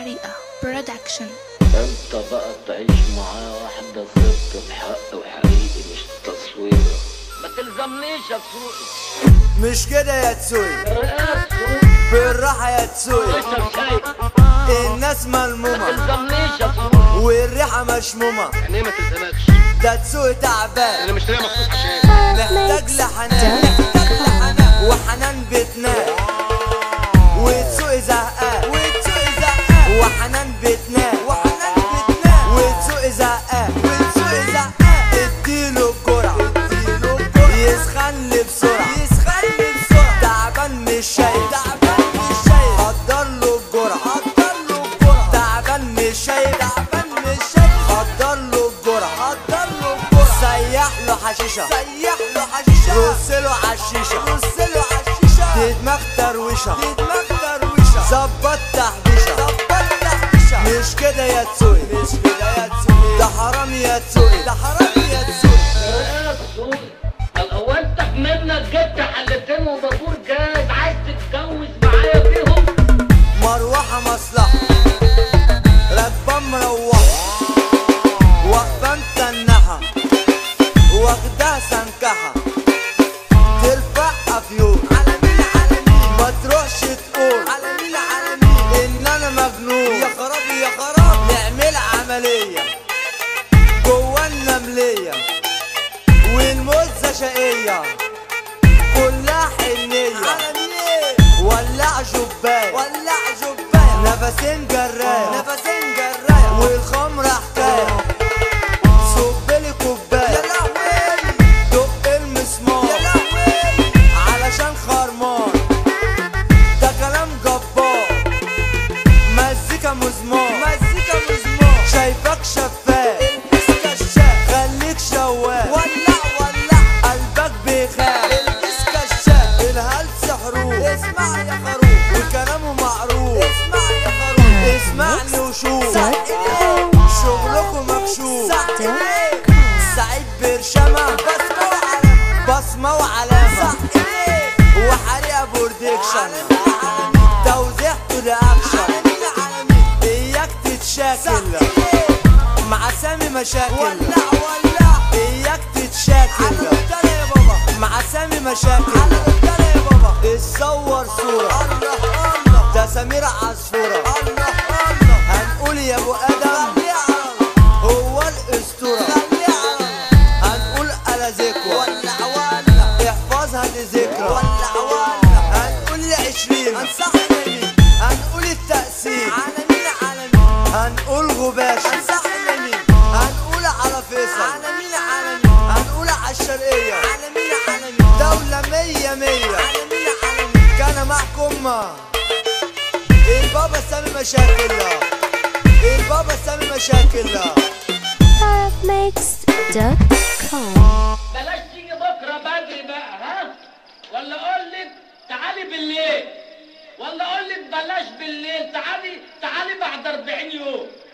حريقة برودكشن انت بقى تعيش معايا واحدة ست بحق وحقيقي مش تصوير ما تلزمنيش يا سوقي مش كده يا تسوي رقاق سوقي بالراحة يا تسوي اشرب شاي الناس ما ملمومة تلزمنيش يا سوقي والريحة مشمومة يعني ايه ما تلزمكش ده تسوي تعبان انا مش لاقي مخصوص عشان محتاج لحنان محتاج لحنان وحنان بتنام وتسوقي زهقان وتسوقي زهقان وحنان بتنام وحنان بتنام وتسوقي زهقان وتسوقي زهقان اديله الجرعة اديله الجرعة يسخن لي بسرعة يسخن لي بسرعة تعبان مش شايف تعبان مش شايف حضر له الجرعة حضر له الجرعة تعبان مش شايف تعبان مش شايف حضر له الجرعة حضر له الجرعة سيح له حشيشة سيح له حشيشة رص له عالشيشة رص له عالشيشة دي دماغ ترويشة دي دماغ ترويشة ظبط تحبيشة ظبط تحبيشة مش كده يا تسوي مش كده يا تسوي ده حرام يا تسوي ده حرام يا تسوي رقاق سوقي قال هو انت منك جبت حلتين وبابور جاهز عايز تتجوز معايا فيهم مروحة مصلحة راكبة مروحة واقفة متنحة واخدها سنكحة ترفعها في يوم على مين على مين ما تروحش تقول على مين على مين ان انا مجنون يا خرابي يا خرابي نعمل عملية جوا النملية والمزة شقية كلها حنية ولع جباية ولع جباية نفسين جراية نفسين جراية والخمرة حكاية صب لي كوباية يا لهوي دق المسمار يا لهوي علشان خرمان ده كلام جبار مزيكا مزمار مزيكا مزمار شايفك شفاف البس كشاف خليك شواف ولع ولع قلبك بيخاف البس كشاف الهلس حروف اسمع يا خروف وكلامه معروف اسمع يا خروف اسمعني وشوف شغلكم مكشوف سعيد برشامة بصمة وعلامة بصمة وعلامة وحريقة بورديكشن توزيعته ده اكشن اياك تتشاكل مع سامي مشاكل ولع ولع اياك تتشاكل مع سامي مشاكل اتصور صورة ده سمير عصفورة هنقول يا ابو ادم هو الاسطورة هنقول على ذكوى احفظها لذكرى هنقول لعشرين هنقول التقسيم هنقول غباش هنقول على فيصل هنقول على الشرقية دولة مية مية كان معكم البابا سامي مشاكل البابا سامي مشاكل Arabmix.com بلاش تيجي بكره بدري بقى ها ولا اقول لك تعالي بالليل ولا اقول لك بلاش بالليل تعالي تعالي بعد 40 يوم